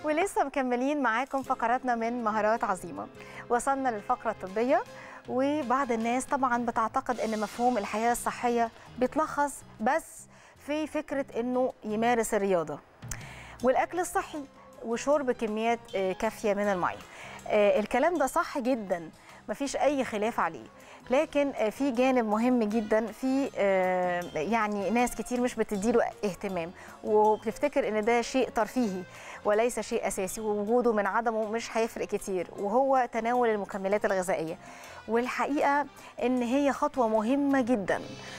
ولسه مكملين معاكم فقراتنا من مهارات عظيمة وصلنا للفقرة الطبية وبعض الناس طبعا بتعتقد ان مفهوم الحياة الصحية بيتلخص بس في فكرة انه يمارس الرياضة والاكل الصحي وشرب كميات آه، كافية من المية آه، الكلام ده صح جدا مفيش اي خلاف عليه لكن آه، في جانب مهم جدا في آه، يعني ناس كتير مش بتديله اهتمام وبتفتكر ان ده شيء ترفيهي وليس شيء اساسي ووجوده من عدمه مش هيفرق كتير وهو تناول المكملات الغذائيه والحقيقه ان هي خطوه مهمه جدا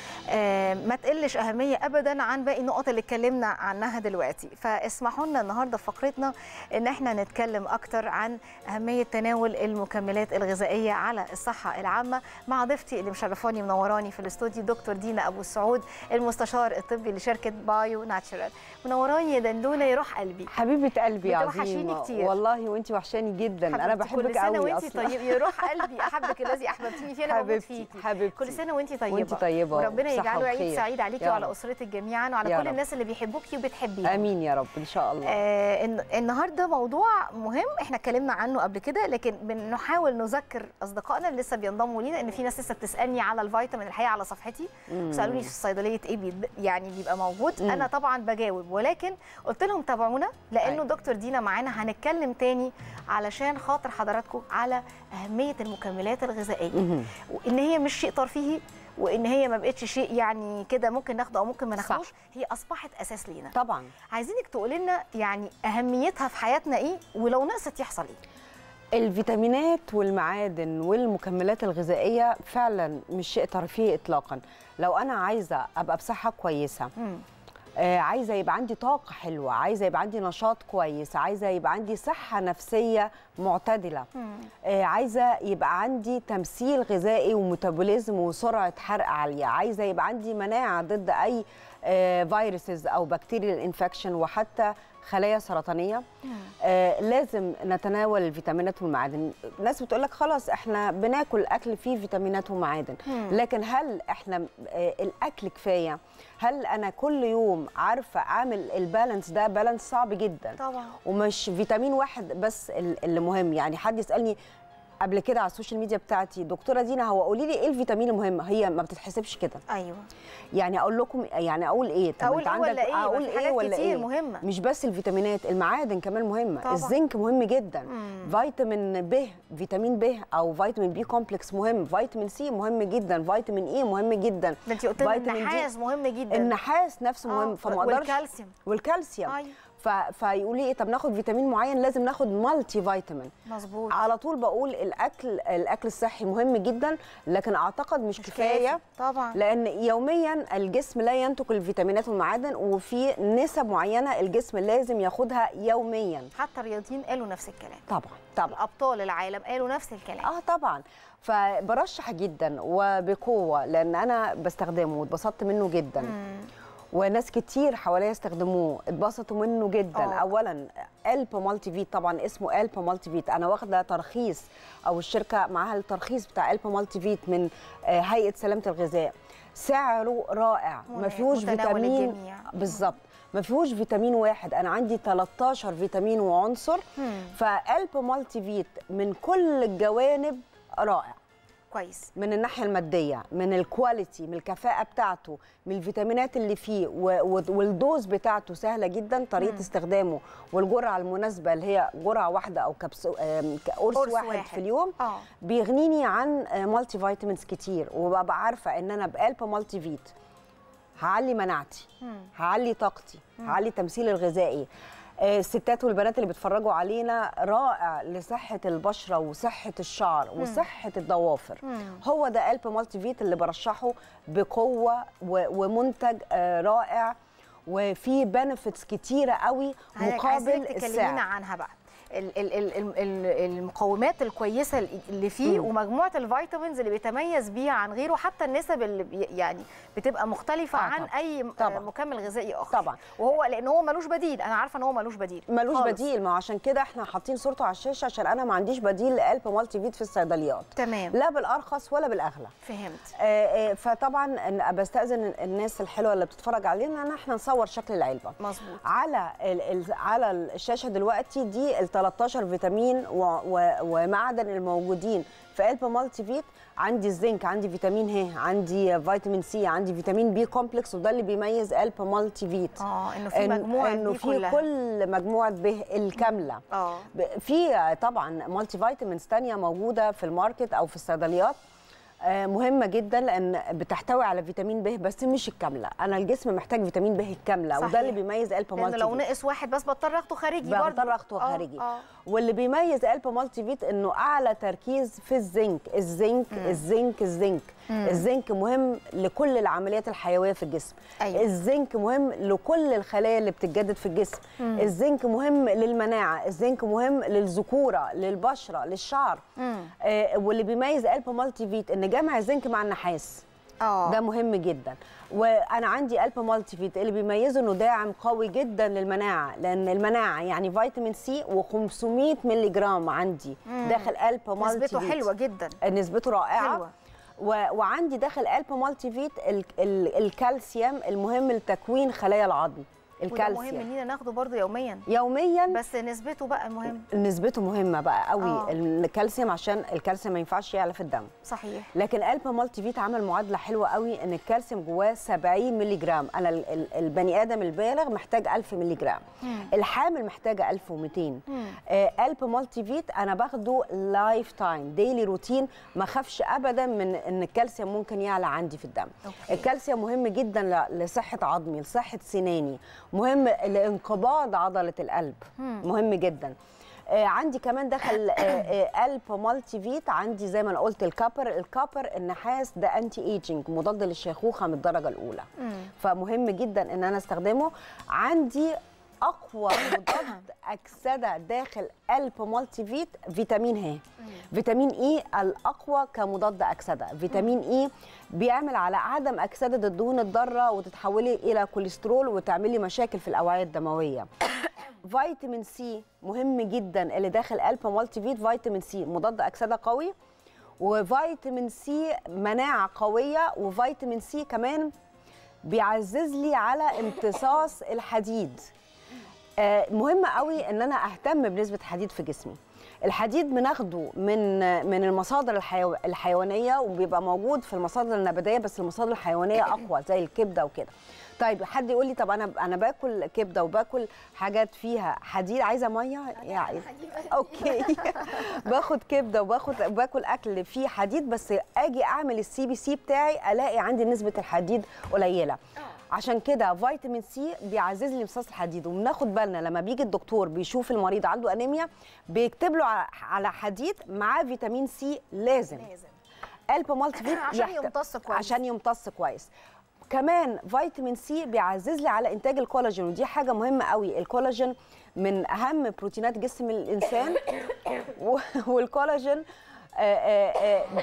آه، ما تقلش أهمية أبدا عن باقي النقط اللي اتكلمنا عنها دلوقتي فاسمحوا لنا النهاردة في فقرتنا إن احنا نتكلم أكتر عن أهمية تناول المكملات الغذائية على الصحة العامة مع ضيفتي اللي مشرفاني منوراني في الاستوديو دكتور دينا أبو السعود المستشار الطبي لشركة بايو ناتشورال منوراني يا دندونة يروح قلبي حبيبه قلبي يا بتوحشيني عظيمه كتير. والله وانت وحشاني جدا انا حبيبتي، كل بحبك سنة قوي وانتي اصلا طيب يروح قلبي أحبك الذي أحببتني فيه أنا بموت حبيبتي فيكي حبيبتي كل سنه وانت طيبه وانت طيبة وربنا وبصحة يجعله عيد وخير. سعيد عليكي يا وعلى رب. اسرتك جميعا وعلى يا كل رب. الناس اللي بيحبوكي وبتحبيهم امين يا رب ان شاء الله آه الن- النهارده موضوع مهم احنا اتكلمنا عنه قبل كده لكن بنحاول نذكر اصدقائنا اللي لسه بينضموا لينا ان في ناس لسه بتسالني على الفيتامين الحقيقه على صفحتي مم. سالوني في الصيدليه ايه بيد- يعني بيبقى موجود مم. انا طبعا بجاوب ولكن قلت لهم تابعونا لانه أيوة. دكتور دينا معانا هنتكلم تاني علشان خاطر حضراتكم على اهميه المكملات الغذائيه مهم. وان هي مش شيء ترفيهي وان هي ما بقتش شيء يعني كده ممكن ناخده او ممكن ما صح. ناخدوش هي اصبحت اساس لينا طبعا عايزينك تقولي لنا يعني اهميتها في حياتنا ايه ولو نقصت يحصل ايه الفيتامينات والمعادن والمكملات الغذائيه فعلا مش شيء ترفيهي اطلاقا لو انا عايزه ابقى بصحه كويسه مم. آه، عايزه يبقى عندي طاقه حلوه عايزه يبقى عندي نشاط كويس عايزه يبقى عندي صحه نفسيه معتدله مم. آه، عايزه يبقى عندي تمثيل غذائي وميتابوليزم وسرعه حرق عاليه عايزه يبقى عندي مناعه ضد اي فيروسز او بكتيريال انفكشن وحتى خلايا سرطانيه آه لازم نتناول الفيتامينات والمعادن الناس بتقول لك خلاص احنا بناكل اكل فيه فيتامينات ومعادن مم. لكن هل احنا آه الاكل كفايه هل انا كل يوم عارفه اعمل البالانس ده بالانس صعب جدا طبعا ومش فيتامين واحد بس ال- اللي مهم يعني حد يسالني قبل كده على السوشيال ميديا بتاعتي دكتوره دينا هو قولي لي ايه الفيتامين المهم هي ما بتتحسبش كده ايوه يعني اقول لكم يعني اقول ايه طب اقول انت ايه عندك ولا ايه اقول في ايه حاجات ولا كتير ايه مهمه مش بس الفيتامينات المعادن كمان مهمه طبعا. الزنك مهم جدا مم. فيتامين ب فيتامين ب او فيتامين بي كومبلكس مهم فيتامين سي مهم جدا فيتامين اي مهم جدا ده انت قلت لي فيتامين دي. النحاس مهم جدا النحاس نفسه مهم آه، فما اقدرش والكالسيوم والكالسيوم ايوه ف... فيقولوا لي ايه طب ناخد فيتامين معين لازم ناخد مالتي فيتامين مظبوط على طول بقول الاكل الاكل الصحي مهم جدا لكن اعتقد مش, مش كفايه كافي. طبعا لان يوميا الجسم لا ينتج الفيتامينات والمعادن وفي نسب معينه الجسم لازم ياخدها يوميا حتى الرياضيين قالوا نفس الكلام طبعا طبعا ابطال العالم قالوا نفس الكلام اه طبعا فبرشح جدا وبقوه لان انا بستخدمه واتبسطت منه جدا مم. وناس كتير حواليا استخدموه اتبسطوا منه جدا آه. أوه. اولا الب مالتي فيت طبعا اسمه الب مالتي فيت انا واخده ترخيص او الشركه معاها الترخيص بتاع الب مالتي فيت من آه، هيئه سلامه الغذاء سعره رائع ما فيهوش متناول فيتامين الجميع. بالظبط ما فيهوش فيتامين واحد انا عندي 13 فيتامين وعنصر مم. فالب مالتي فيت من كل الجوانب رائع كويس من الناحيه الماديه من الكواليتي من الكفاءه بتاعته من الفيتامينات اللي فيه و- و- والدوز بتاعته سهله جدا طريقه مم. استخدامه والجرعه المناسبه اللي هي جرعه واحده او كبسو آم، قرص قرص واحد, واحد. في اليوم اه بيغنيني عن آه، مالتي فيتامينز كتير وببقى عارفه ان انا بقلب مالتي فيت هعلي مناعتي مم. هعلي طاقتي هعلي تمثيلي الغذائي آه، الستات والبنات اللي بيتفرجوا علينا رائع لصحه البشره وصحه الشعر وصحه الضوافر مم. هو ده قلب مالتي فيت اللي برشحه بقوه و- ومنتج آه، رائع وفيه بنفيتس كتيره قوي عايزين مقابل تكلمينا السعر عنها بقى ال- ال- ال- ال- ال- المقومات الكويسه اللي فيه مم. ومجموعه الفيتامينز اللي بيتميز بيها عن غيره حتى النسب اللي بي يعني بتبقى مختلفه آه عن طبعاً. اي م- طبعاً. مكمل غذائي اخر طبعا وهو لان هو ملوش بديل انا عارفه ان هو ملوش بديل ملوش خالص. بديل ما هو عشان كده احنا حاطين صورته على الشاشه عشان انا ما عنديش بديل لقلب مالتي فيت في الصيدليات تمام لا بالارخص ولا بالاغلى فهمت آه، آه، فطبعا إن- بستاذن الناس الحلوه اللي بتتفرج علينا ان احنا نصور شكل العلبه مظبوط على ال ال على الشاشه دلوقتي دي ال 13 فيتامين و و ومعدن الموجودين في علب مالتي فيت عندي الزنك عندي فيتامين ه عندي فيتامين سي عندي فيتامين بي كومبلكس وده اللي بيميز علب مالتي فيت اه انه في إن- مجموعه انه دي في كلها كل مجموعه به الكامله اه ب- في طبعا مالتي فيتامينز تانية موجوده في الماركت او في الصيدليات آه، مهمه جدا لان بتحتوي على فيتامين ب بس مش الكامله انا الجسم محتاج فيتامين ب الكامله وده صحيح. اللي بيميز الب لان مالتي لو فيت. نقص واحد بس بضطر اخده خارجي برضه بضطر اخده آه، خارجي اه واللي بيميز الب مالتي فيت انه اعلى تركيز في الزنك الزنك الزنك الزنك الزنك مهم لكل العمليات الحيويه في الجسم أيوة. الزنك مهم لكل الخلايا اللي بتتجدد في الجسم الزنك مهم للمناعه الزنك مهم للذكوره للبشره للشعر مم. آه واللي بيميز الب مالتي فيت ان جمع الزنك مع النحاس اه ده مهم جدا وانا عندي الب مالتي فيت اللي بيميزه انه داعم قوي جدا للمناعه لان المناعه يعني فيتامين سي و500 مللي جرام عندي داخل الب مالتي نسبته فيت حلوه جدا نسبته رائعه حلوة. و... وعندي داخل الب مالتي فيت ال... ال... الكالسيوم المهم لتكوين خلايا العظم وده مهم الكالسيوم اننا ناخده برضه يوميا يوميا بس نسبته بقى مهم نسبته مهمه بقى قوي آه. الكالسيوم عشان الكالسيوم ما ينفعش يعلى في الدم صحيح لكن الب مالتي فيت عمل معادله حلوه قوي ان الكالسيوم جواه 70 مللي جرام انا ال- ال- البني ادم البالغ محتاج 1000 مللي جرام الحامل محتاجه 1200 آه الب مالتي فيت انا باخده لايف تايم ديلي روتين ما اخافش ابدا من ان الكالسيوم ممكن يعلى عندي في الدم أوكي. الكالسيوم مهم جدا ل- لصحه عظمي لصحه سناني مهم لانقباض عضله القلب مهم جدا آه، عندي كمان دخل آه، آه، الب مالتي فيت عندي زي ما انا قلت الكابر الكابر النحاس ده انتي ايجينج مضاد للشيخوخه من الدرجه الاولى فمهم جدا ان انا استخدمه عندي اقوى مضاد اكسده داخل الب مالتي فيت فيتامين ه فيتامين اي الاقوى كمضاد اكسده فيتامين اي بيعمل على عدم اكسده الدهون الضاره وتتحولي الى كوليسترول وتعملي مشاكل في الاوعيه الدمويه فيتامين سي مهم جدا اللي داخل الب مالتي فيت فيتامين سي مضاد اكسده قوي وفيتامين سي مناعه قويه وفيتامين سي كمان بيعزز لي على امتصاص الحديد آه، مهم قوي ان انا اهتم بنسبه حديد في جسمي الحديد بناخده من من المصادر الحيو... الحيوانيه وبيبقى موجود في المصادر النباتيه بس المصادر الحيوانيه اقوى زي الكبده وكده طيب حد يقول لي طب انا انا باكل كبده وباكل حاجات فيها حديد عايزه ميه يعني اوكي باخد كبده وباخد باكل اكل فيه حديد بس اجي اعمل السي بي سي بتاعي الاقي عندي نسبه الحديد قليله عشان كده فيتامين سي بيعزز لي امتصاص الحديد وبناخد بالنا لما بيجي الدكتور بيشوف المريض عنده انيميا بيكتب له ع- على حديد معاه فيتامين سي لازم لازم قلب مالتي فيت عشان يحت- يمتص كويس. عشان يمتص كويس كمان فيتامين سي بيعزز لي على انتاج الكولاجين ودي حاجه مهمه قوي الكولاجين من اهم بروتينات جسم الانسان و- والكولاجين آه، آه، آه،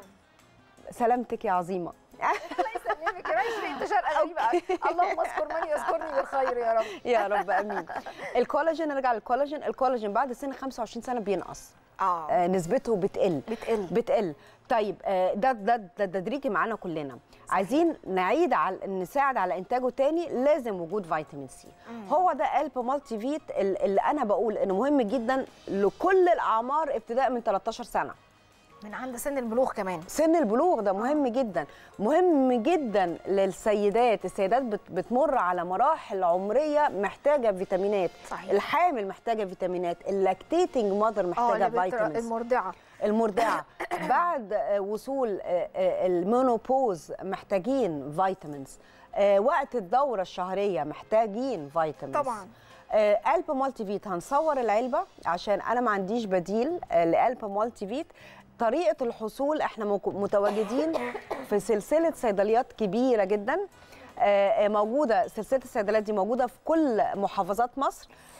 سلامتك يا عظيمه الله يسلمك يا ماشي انتشار غريب قوي اللهم اذكر من يذكرني بالخير يا رب يا رب امين الكولاجين نرجع للكولاجين الكولاجين بعد سن 25 سنه بينقص اه آه، نسبته بتقل بتقل. بتقل طيب آه، ده ده ده تدريجي معانا كلنا عايزين نعيد على نساعد على انتاجه تاني لازم وجود فيتامين سي هو ده قلب مالتي فيت ال- اللي انا بقول انه مهم جدا لكل الاعمار ابتداء من 13 سنه من عند سن البلوغ كمان سن البلوغ ده مهم جدا مهم جدا للسيدات السيدات بت- بتمر على مراحل عمريه محتاجه فيتامينات صحيح. الحامل محتاجه فيتامينات اللاكتيتنج ماذر اه محتاجه اللي بت- فيتامينز المرضعه المرضعه بعد آه، وصول آه، آه، المونوبوز محتاجين فيتامينز آه، وقت الدوره الشهريه محتاجين فيتامينز طبعاً. آه، قلب مالتي فيت هنصور العلبه عشان انا ما عنديش بديل آه، لقلب مالتي فيت طريقه الحصول احنا مك- متواجدين في سلسله صيدليات كبيره جدا آه، آه، موجوده سلسله الصيدليات دي موجوده في كل محافظات مصر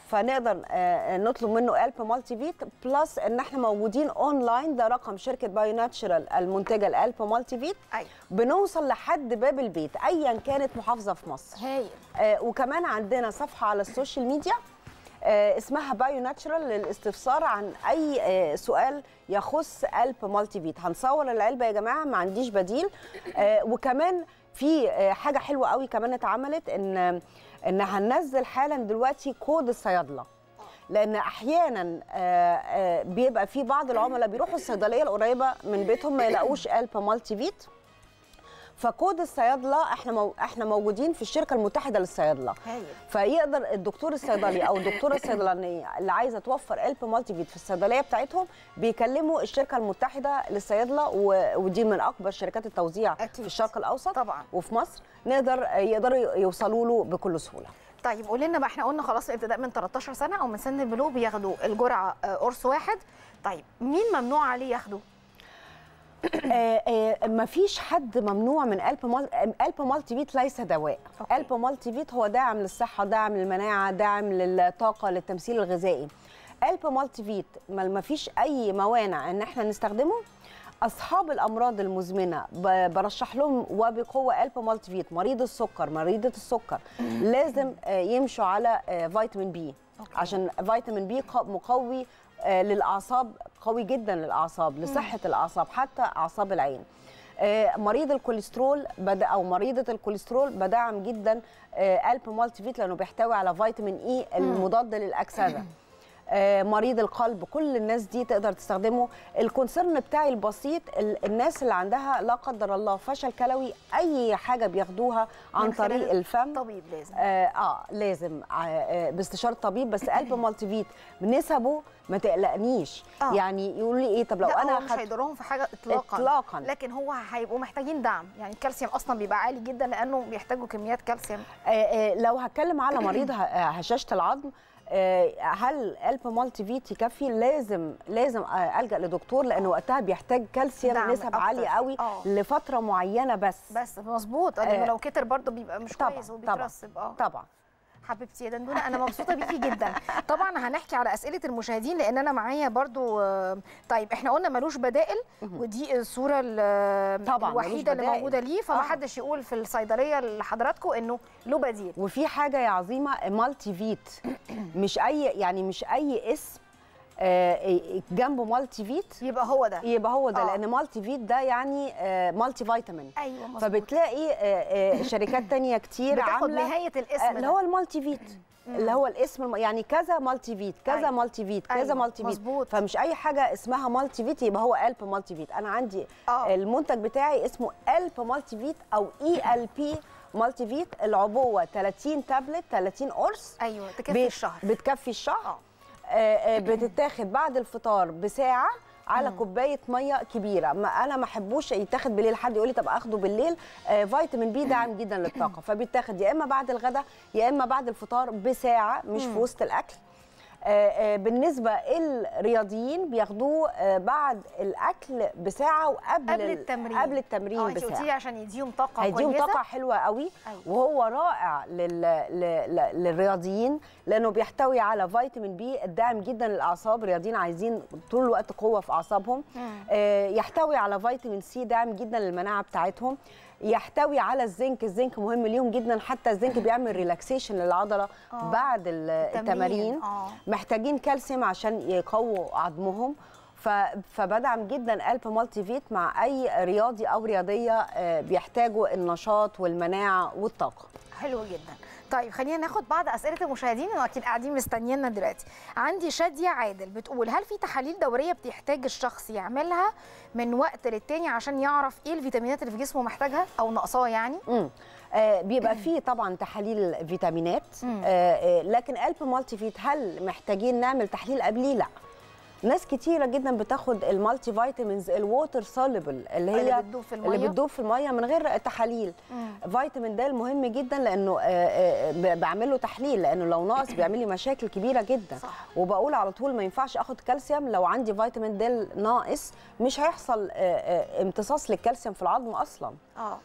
فنقدر آه، نطلب منه الب مالتي فيت بلس ان احنا موجودين اونلاين ده رقم شركه بايو ناتشرال المنتجه الالب مالتي فيت ايوه بنوصل لحد باب البيت ايا كانت محافظه في مصر هايل آه، وكمان عندنا صفحه على السوشيال ميديا آه، اسمها بايو ناتشرال للاستفسار عن اي آه، سؤال يخص قلب مالتي فيت هنصور العلبه يا جماعه ما عنديش بديل آه، وكمان في آه، حاجه حلوه قوي كمان اتعملت ان ان هننزل حالا دلوقتي كود الصيادله لان احيانا آه، آه، بيبقى في بعض العملاء بيروحوا الصيدليه القريبه من بيتهم ما يلاقوش قلب مالتي فيت فكود الصيادله احنا مو احنا موجودين في الشركه المتحده للصيادله هايل فيقدر الدكتور الصيدلي او الدكتوره الصيدلانيه اللي عايزه توفر قلب مالتي فيت في الصيدليه بتاعتهم بيكلموا الشركه المتحده للصيادله و- ودي من اكبر شركات التوزيع أكيد. في الشرق الاوسط طبعا. وفي مصر نقدر يقدروا يوصلوا له بكل سهوله طيب قول لنا بقى احنا قلنا خلاص الابتداء من 13 سنه او من سن البلوغ بياخدوا الجرعه آه، قرص واحد طيب مين ممنوع عليه ياخده آه، آه، مفيش حد ممنوع من قلب مال... قلب مالتي فيت ليس دواء أوكي. قلب مالتي فيت هو داعم للصحه داعم للمناعه داعم للطاقه للتمثيل الغذائي قلب مالتي فيت ما مفيش اي موانع ان احنا نستخدمه اصحاب الامراض المزمنه ب- برشح لهم وبقوه قلب مالتي فيت مريض السكر مريضه السكر لازم آه، يمشوا على آه، فيتامين بي أوكي. عشان فيتامين بي ق- مقوي آه، للاعصاب قوي جدا للاعصاب لصحه الاعصاب حتى اعصاب العين آه، مريض الكوليسترول بدا او مريضه الكوليسترول بدعم جدا آه، قلب مالتي فيت لانه بيحتوي على فيتامين اي المضاد للاكسده آه، مريض القلب كل الناس دي تقدر تستخدمه الكونسيرن بتاعي البسيط ال- الناس اللي عندها لا قدر الله فشل كلوي اي حاجه بياخدوها عن من خلال طريق الفم طبيب لازم آه, اه لازم آه آه باستشاره طبيب بس قلب مالتي فيت نسبه ما تقلقنيش آه. يعني يقولوا لي ايه طب لو لا انا هو مش خدت هيضرهم في حاجه اطلاقا إطلاقاً. لكن هو هيبقوا محتاجين دعم يعني الكالسيوم اصلا بيبقى عالي جدا لانه بيحتاجوا كميات كالسيوم آه آه لو هتكلم على مريض ه- آه، هشاشه العظم آه، هل قلب مالتي فيت يكفي لازم لازم آه، الجا لدكتور لان وقتها بيحتاج كالسيوم دعم نسب أكتر. عاليه قوي آه. لفتره معينه بس بس مظبوط لانه آه. لو كتر برضه بيبقى مش طبعاً، كويس طبعاً. وبيترسب اه طبعا حبيبتي يا دندونه انا مبسوطه بيكي جدا طبعا هنحكي على اسئله المشاهدين لان انا معايا برضو آه، طيب احنا قلنا ملوش بدائل ودي الصوره ال- طبعاً، الوحيده ملوش اللي بدائل. موجوده ليه فمحدش يقول في الصيدليه لحضراتكم انه له بديل وفي حاجه يا عظيمه مالتي فيت مش اي يعني مش اي اسم آه، جنبه مالتي فيت يبقى هو ده يبقى هو ده آه. لان مالتي فيت ده يعني آه، مالتي فيتامين ايوه مظبوط فبتلاقي آه، آه، شركات تانية كتير بتاخد عامله نهايه آه، الاسم اللي ده. هو المالتي فيت اللي هو الاسم الم... يعني كذا مالتي فيت كذا أيوة. مالتي فيت كذا أيوة، مالتي فيت مظبوط. فمش اي حاجه اسمها مالتي فيت يبقى هو قلب مالتي فيت انا عندي آه. المنتج بتاعي اسمه قلب مالتي فيت او اي ال بي مالتي فيت العبوه 30 تابلت 30 قرص ايوه تكفي بت- الشهر بتكفي الشهر آه. آه، آه، بتتاخد بعد الفطار بساعه على كوبايه ميه كبيره ما انا ما احبوش يتاخد بالليل حد يقول لي طب اخده بالليل آه، فيتامين بي داعم جدا للطاقه فبيتاخد يا اما بعد الغداء يا اما بعد الفطار بساعه مش في وسط الاكل آه، آه، بالنسبه الرياضيين بياخدوه آه، بعد الاكل بساعه وقبل قبل ال- التمرين قبل التمرين اه انت بساعه قلتي عشان يديهم طاقه هيديهم كويسه طاقه حلوه قوي أيوة. وهو رائع لل... ل... ل... للرياضيين لانه بيحتوي على فيتامين بي الداعم جدا للاعصاب الرياضيين عايزين طول الوقت قوه في اعصابهم آه يحتوي على فيتامين سي داعم جدا للمناعه بتاعتهم يحتوي على الزنك الزنك مهم ليهم جدا حتى الزنك بيعمل ريلاكسيشن للعضله آه. بعد ال- التمرين. التمارين آه. محتاجين كالسيوم عشان يقووا عظمهم ف... فبدعم جدا قلب مالتي فيت مع اي رياضي او رياضيه آه، بيحتاجوا النشاط والمناعه والطاقه حلو جدا طيب خلينا ناخد بعض اسئله المشاهدين انه اكيد قاعدين مستنيينا دلوقتي عندي شاديه عادل بتقول هل في تحاليل دوريه بتحتاج الشخص يعملها من وقت للتاني عشان يعرف ايه الفيتامينات اللي في جسمه محتاجها او ناقصاه يعني امم آه بيبقى فيه طبعا تحاليل فيتامينات آه آه لكن قلب مالتي فيت هل محتاجين نعمل تحليل قبليه لا ناس كتيرة جدا بتاخد المالتي فيتامينز الووتر سوليبل اللي هي اللي بتدوب في المية. اللي بتدوب في الميه من غير تحاليل فيتامين د مهم جدا لانه آه، آه، ب- بعمل له تحليل لانه لو ناقص بيعمل لي مشاكل كبيره جدا صح. وبقول على طول ما ينفعش اخد كالسيوم لو عندي فيتامين د ناقص مش هيحصل آه، آه، امتصاص للكالسيوم في العظم اصلا اه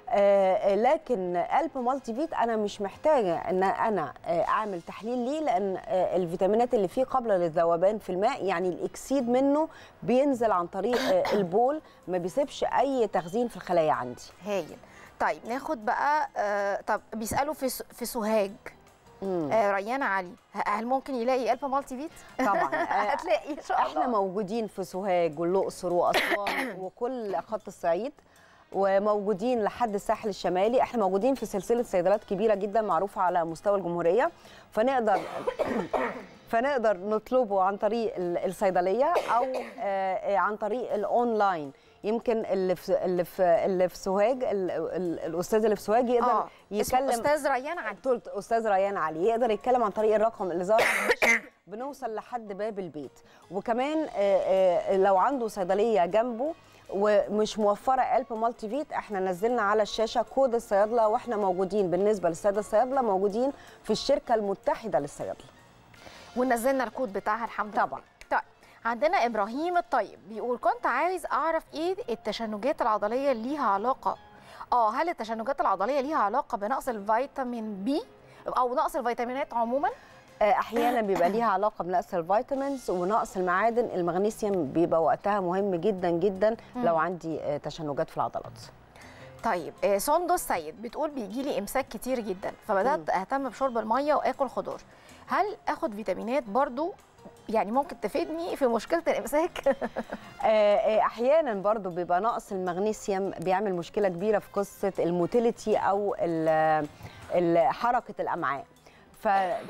آه، لكن قلب مالتي فيت انا مش محتاجه ان انا آه، اعمل تحليل ليه لان آه، الفيتامينات اللي فيه قابله للذوبان في الماء يعني الاكسيد منه بينزل عن طريق آه، البول ما بيسيبش اي تخزين في الخلايا عندي هايل طيب ناخد بقى آه طب بيسالوا في س- في سوهاج آه ريان علي ه- هل ممكن يلاقي قلب مالتي فيت طبعا آه، هتلاقي ان شاء الله احنا موجودين في سوهاج والاقصر واسوان وكل خط الصعيد وموجودين لحد الساحل الشمالي احنا موجودين في سلسله صيدلات كبيره جدا معروفه على مستوى الجمهوريه فنقدر فنقدر نطلبه عن طريق ال- الصيدليه او آه، آه، عن طريق الاونلاين يمكن اللي في اللي في اللي في سوهاج ال- ال- الاستاذ اللي في سوهاج يقدر اه اسمه يكلم استاذ ريان علي قلت استاذ ريان علي يقدر يتكلم عن طريق الرقم اللي ظهر على الشاشة. بنوصل لحد باب البيت وكمان آه، آه، لو عنده صيدليه جنبه ومش موفره قلب مالتي فيت احنا نزلنا على الشاشه كود الصيادله واحنا موجودين بالنسبه للساده الصيادله موجودين في الشركه المتحده للصيادله ونزلنا الكود بتاعها الحمد لله طبعا. طيب عندنا ابراهيم الطيب بيقول كنت عايز اعرف ايه التشنجات العضليه اللي ليها علاقه اه هل التشنجات العضليه ليها علاقه بنقص الفيتامين بي او نقص الفيتامينات عموما آه، احيانا بيبقى ليها علاقه بنقص الفيتامينز ونقص المعادن المغنيسيوم بيبقى وقتها مهم جدا جدا لو عندي آه، تشنجات في العضلات طيب آه، سندس سيد بتقول بيجي لي امساك كتير جدا فبدات اهتم بشرب الميه واكل خضار هل اخد فيتامينات برضو يعني ممكن تفيدني في مشكله الامساك آه، آه، احيانا برضو بيبقى نقص المغنيسيوم بيعمل مشكله كبيره في قصه الموتيليتي او ال- ال- حركه الامعاء ف...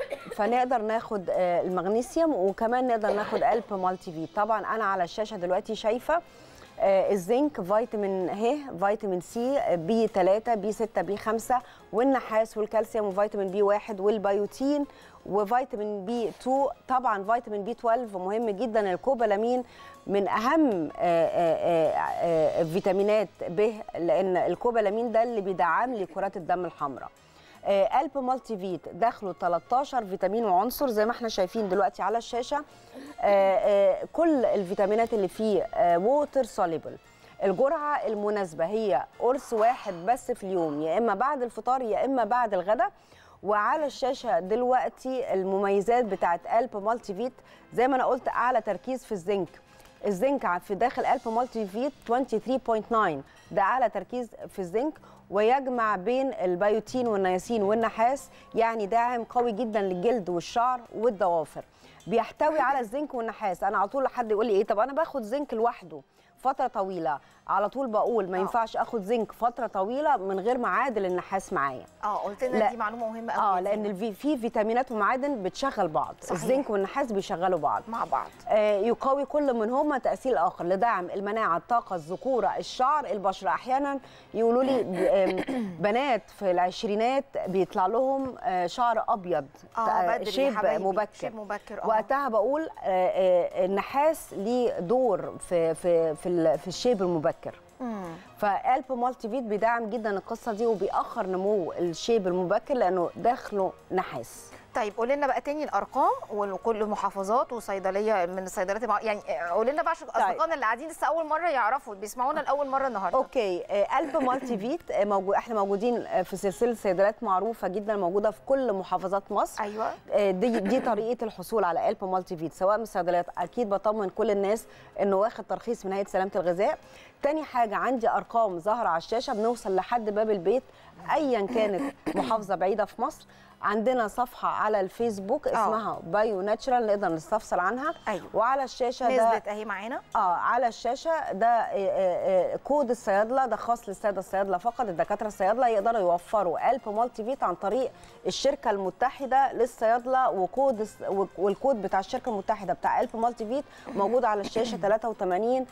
فنقدر ناخد آه، المغنيسيوم وكمان نقدر ناخد قلب مالتي فيت طبعا انا على الشاشه دلوقتي شايفه آه، الزنك فيتامين ه فيتامين سي آه، بي 3 بي 6 بي 5 والنحاس والكالسيوم وفيتامين بي 1 والبيوتين وفيتامين بي 2 طبعا فيتامين بي 12 مهم جدا الكوبالامين من اهم آه، آه، آه، آه، فيتامينات ب لان الكوبالامين ده اللي بيدعم لي كرات الدم الحمراء آه، قلب مالتي فيت داخله 13 فيتامين وعنصر زي ما احنا شايفين دلوقتي على الشاشه آه، آه، كل الفيتامينات اللي فيه ووتر سوليبل الجرعه المناسبه هي قرص واحد بس في اليوم يا اما بعد الفطار يا اما بعد الغداء وعلى الشاشه دلوقتي المميزات بتاعت قلب مالتي فيت زي ما انا قلت اعلى تركيز في الزنك الزنك في داخل قلب مالتي فيت 23.9 ده اعلى تركيز في الزنك ويجمع بين البيوتين والنياسين والنحاس يعني داعم قوي جدا للجلد والشعر والضوافر بيحتوي على الزنك والنحاس انا على طول حد يقول لي ايه طب انا باخد زنك لوحده فتره طويله على طول بقول ما آه. ينفعش اخد زنك فتره طويله من غير معادل النحاس معايا اه قلت لنا لا. دي معلومه مهمه قوي اه لان الفي- في فيتامينات ومعادن بتشغل بعض صحيح. الزنك والنحاس بيشغلوا بعض مع بعض آه، يقوي كل منهما تأثير الآخر لدعم المناعة الطاقة الذكورة الشعر البشرة أحيانا يقولوا لي ب- آم، بنات في العشرينات بيطلع لهم آه، شعر أبيض اه آه، بدري يا شيب حبايبي. مبكر شيب مبكر اه وقتها بقول آه، آه، النحاس ليه دور في في في, ال- في الشيب المبكر مم. فقلب مالتي فيت بيدعم جدا القصه دي وبيأخر نمو الشيب المبكر لانه داخله نحاس طيب قول لنا بقى تاني الارقام وكل محافظات وصيدليه من الصيدليات المع... يعني قول لنا بقى عشان اصدقائنا اللي قاعدين لسه اول مره يعرفوا بيسمعونا لاول مره النهارده اوكي آه، قلب مالتي فيت آه، موجود احنا موجودين آه، في سلسله صيدليات معروفه جدا موجوده في كل محافظات مصر ايوه آه، دي دي طريقه الحصول على قلب مالتي فيت سواء من الصيدليات اكيد بطمن كل الناس انه واخد ترخيص من هيئه سلامه الغذاء تاني حاجه عندي ارقام ظاهره على الشاشه بنوصل لحد باب البيت ايا كانت محافظه بعيده في مصر عندنا صفحه على الفيسبوك اسمها بايو ناتشرال نقدر نستفسر عنها أيوة. وعلى الشاشه ده نزلت اهي معانا اه على الشاشه ده آه، آه، آه، كود الصيادله ده خاص للساده الصيادله فقط الدكاتره الصيادله يقدروا يوفروا قلب مالتي فيت عن طريق الشركه المتحده للصيادله وكود الس- والكود بتاع الشركه المتحده بتاع قلب مالتي فيت موجود على الشاشه 83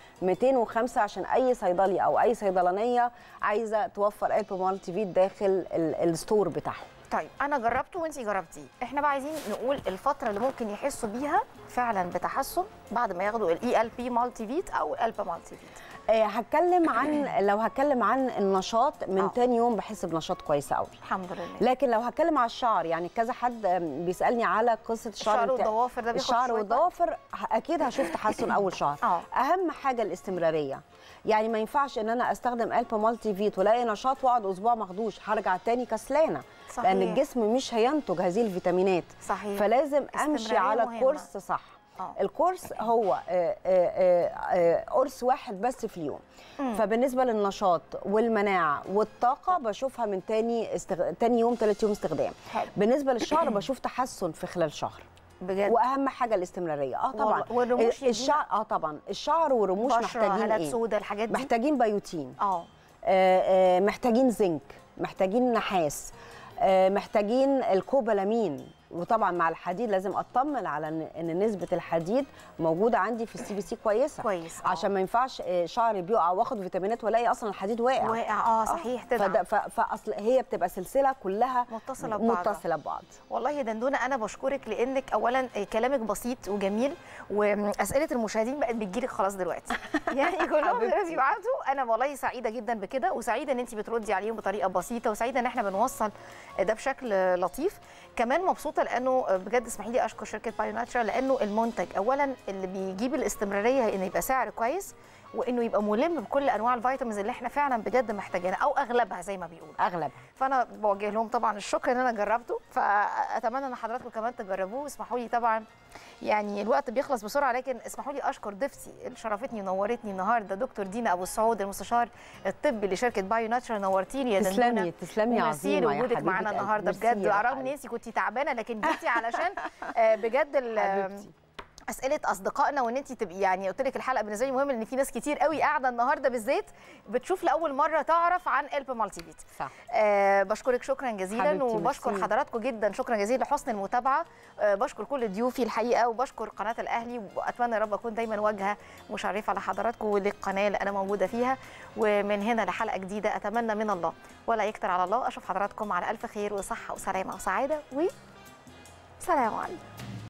205 عشان اي صيدلي او اي صيدلانيه عايزه توفر قلب مالتي فيت داخل ال- الستور بتاعهم طيب انا جربته وانتي جربتيه احنا بقى عايزين نقول الفتره اللي ممكن يحسوا بيها فعلا بتحسن بعد ما ياخدوا الاي ال بي مالتي فيت او الالبا مالتي فيت آه، هتكلم عن لو هتكلم عن النشاط من آه. تاني يوم بحس بنشاط كويس قوي الحمد لله لكن لو هتكلم على الشعر يعني كذا حد آم، بيسالني على قصه الشعر الشعر بتاع- والضوافر ده بياخد الشعر شوية وقت؟ والضوافر ه- اكيد هشوف تحسن اول شهر اه اهم حاجه الاستمراريه يعني ما ينفعش ان انا استخدم قلب مالتي فيت والاقي نشاط واقعد اسبوع مخدوش هرجع تاني كسلانه صحيح لان الجسم مش هينتج هذه الفيتامينات صحيح فلازم امشي استمرارية على مهمة. كورس صح اه الكورس هو آه، آه، آه، آه، قرص واحد بس في اليوم مم. فبالنسبه للنشاط والمناعه والطاقه بشوفها من تاني استغ... تاني يوم ثالث يوم استخدام حلو. بالنسبه للشعر بشوف تحسن في خلال شهر بجد واهم حاجه الاستمراريه اه طبعا والله. والرموش يا الشعر اه طبعا الشعر والرموش بشرة محتاجين هالات ايه سودا الحاجات دي محتاجين بيوتين اه آه، آه، محتاجين زنك محتاجين نحاس آه، محتاجين الكوبالامين وطبعا مع الحديد لازم اطمن على ان إن نسبه الحديد موجوده عندي في السي بي سي كويسه كويس آه. عشان ما ينفعش آه، شعري بيقع واخد فيتامينات والاقي اصلا الحديد واقع واقع اه صحيح تدعم فده ف- فاصل هي بتبقى سلسله كلها متصلة ببعضها. متصله ببعض والله يا دندونه انا بشكرك لانك اولا كلامك بسيط وجميل واسئله المشاهدين بقت بتجيلك خلاص دلوقتي يعني كلهم حبيبتي. دلوقتي بيبعتوا انا والله سعيده جدا بكده وسعيده ان انت بتردي عليهم بطريقه بسيطه وسعيده ان احنا بنوصل ده بشكل لطيف كمان مبسوطه لانه بجد اسمحي لي اشكر شركه بايو ناتشر لانه المنتج اولا اللي بيجيب الاستمراريه انه يبقى سعر كويس وانه يبقى ملم بكل انواع الفيتامينز اللي احنا فعلا بجد محتاجينها او اغلبها زي ما بيقولوا اغلب فانا بوجه لهم طبعا الشكر ان انا جربته فاتمنى ان حضراتكم كمان تجربوه اسمحوا لي طبعا يعني الوقت بيخلص بسرعه لكن اسمحوا لي اشكر ضيفتي اللي شرفتني ونورتني النهارده دكتور دينا ابو السعود المستشار الطبي لشركه بايو ناتشر نورتيني يا تسلمي دندونه تسلمي يا وميرسي عظيمه يا لوجودك حبيبة معانا قلبي. النهارده ميرسي بجد يا رغم ان حبيبتي. انت كنتي تعبانه لكن جيتي علشان آه، بجد ال- حبيبتي اسئله اصدقائنا وان انت تبقي يعني قلت لك الحلقه بالنسبه لي مهمه لان في ناس كتير قوي قاعده النهارده بالذات بتشوف لاول مره تعرف عن قلب مالتي فيت صح آه بشكرك شكرا جزيلا حبيبتي، وبشكر ميرسي. حضراتكم جدا شكرا جزيلا لحسن المتابعه آه بشكر كل ضيوفي الحقيقه وبشكر قناه الاهلي واتمنى يا رب اكون دايما واجهه مشرفه لحضراتكم وللقناه اللي انا موجوده فيها ومن هنا لحلقه جديده اتمنى من الله ولا يكتر على الله اشوف حضراتكم على الف خير وصحه وسلامه وسعاده و سلام عليكم